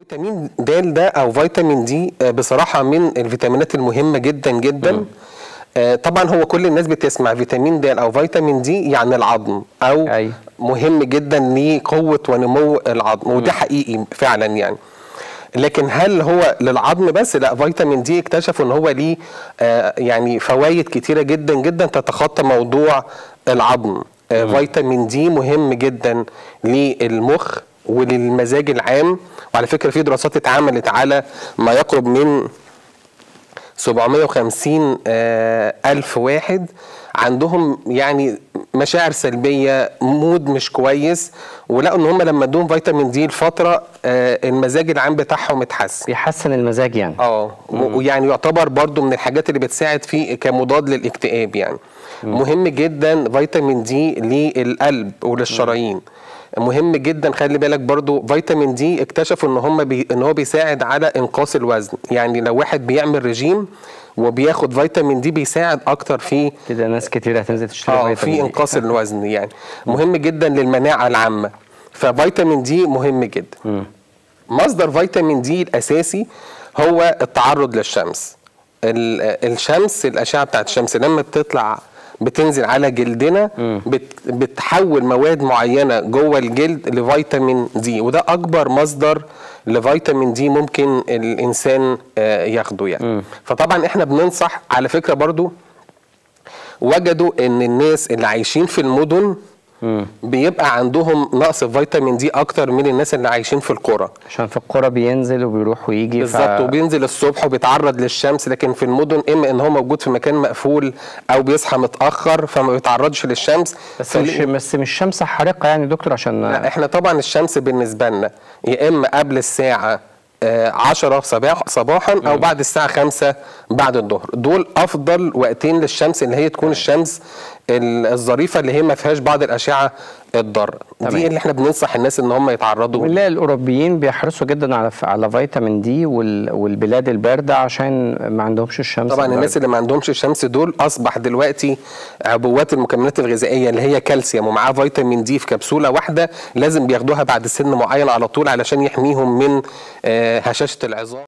فيتامين د ده او فيتامين دي آه، بصراحه من الفيتامينات المهمه جدا جدا آه، طبعا هو كل الناس بتسمع فيتامين د او فيتامين دي يعني العظم او أي. مهم جدا لقوه ونمو العظم وده حقيقي فعلا يعني لكن هل هو للعظم بس لا فيتامين دي اكتشفوا ان هو ليه آه، يعني فوائد كتيره جدا جدا تتخطى موضوع العظم آه، فيتامين دي مهم جدا للمخ وللمزاج العام وعلى فكره في دراسات اتعملت على ما يقرب من 750 آه، ألف واحد عندهم يعني مشاعر سلبية مود مش كويس ولقوا ان هم لما ادوهم فيتامين دي لفترة آه، المزاج العام بتاعهم اتحسن بيحسن المزاج يعني اه و- ويعني يعتبر برضو من الحاجات اللي بتساعد فيه كمضاد للاكتئاب يعني مهم جدا فيتامين دي للقلب وللشرايين مهم جدا خلي بالك برضو فيتامين دي اكتشفوا ان هم بي ان هو بيساعد على انقاص الوزن يعني لو واحد بيعمل رجيم وبياخد فيتامين دي بيساعد اكتر في كده ناس كتير هتنزل تشتري اه فيتامين في دي. انقاص الوزن يعني مهم جدا للمناعه العامه ففيتامين دي مهم جدا مصدر فيتامين دي الاساسي هو التعرض للشمس ال- الشمس الاشعه بتاعت الشمس لما بتطلع بتنزل على جلدنا بت بتحول مواد معينه جوه الجلد لفيتامين دي وده اكبر مصدر لفيتامين دي ممكن الانسان آه، ياخده يعني فطبعا احنا بننصح على فكره برضو وجدوا ان الناس اللي عايشين في المدن بيبقى عندهم نقص في فيتامين دي اكتر من الناس اللي عايشين في القرى عشان في القرى بينزل وبيروح ويجي بالظبط وبينزل الصبح وبيتعرض للشمس لكن في المدن اما ان هو موجود في مكان مقفول او بيصحى متاخر فما بيتعرضش للشمس بس فل- مش بس مش شمس حارقه يعني دكتور عشان لا احنا طبعا الشمس بالنسبه لنا يا اما قبل الساعه آه، 10 صباح صباحا او بعد الساعه 5 بعد الظهر دول افضل وقتين للشمس اللي هي تكون الشمس ال- الظريفه اللي هي ما فيهاش بعض الاشعه الضاره تمام. دي اللي احنا بننصح الناس ان هم يتعرضوا بنلاقي الاوروبيين بيحرصوا جدا على على فيتامين دي وال- والبلاد البارده عشان ما عندهمش الشمس طبعا الباردة. الناس اللي ما عندهمش الشمس دول اصبح دلوقتي عبوات المكملات الغذائيه اللي هي كالسيوم ومعاه فيتامين دي في كبسوله واحده لازم بياخدوها بعد سن معين على طول علشان يحميهم من آه، هشاشه العظام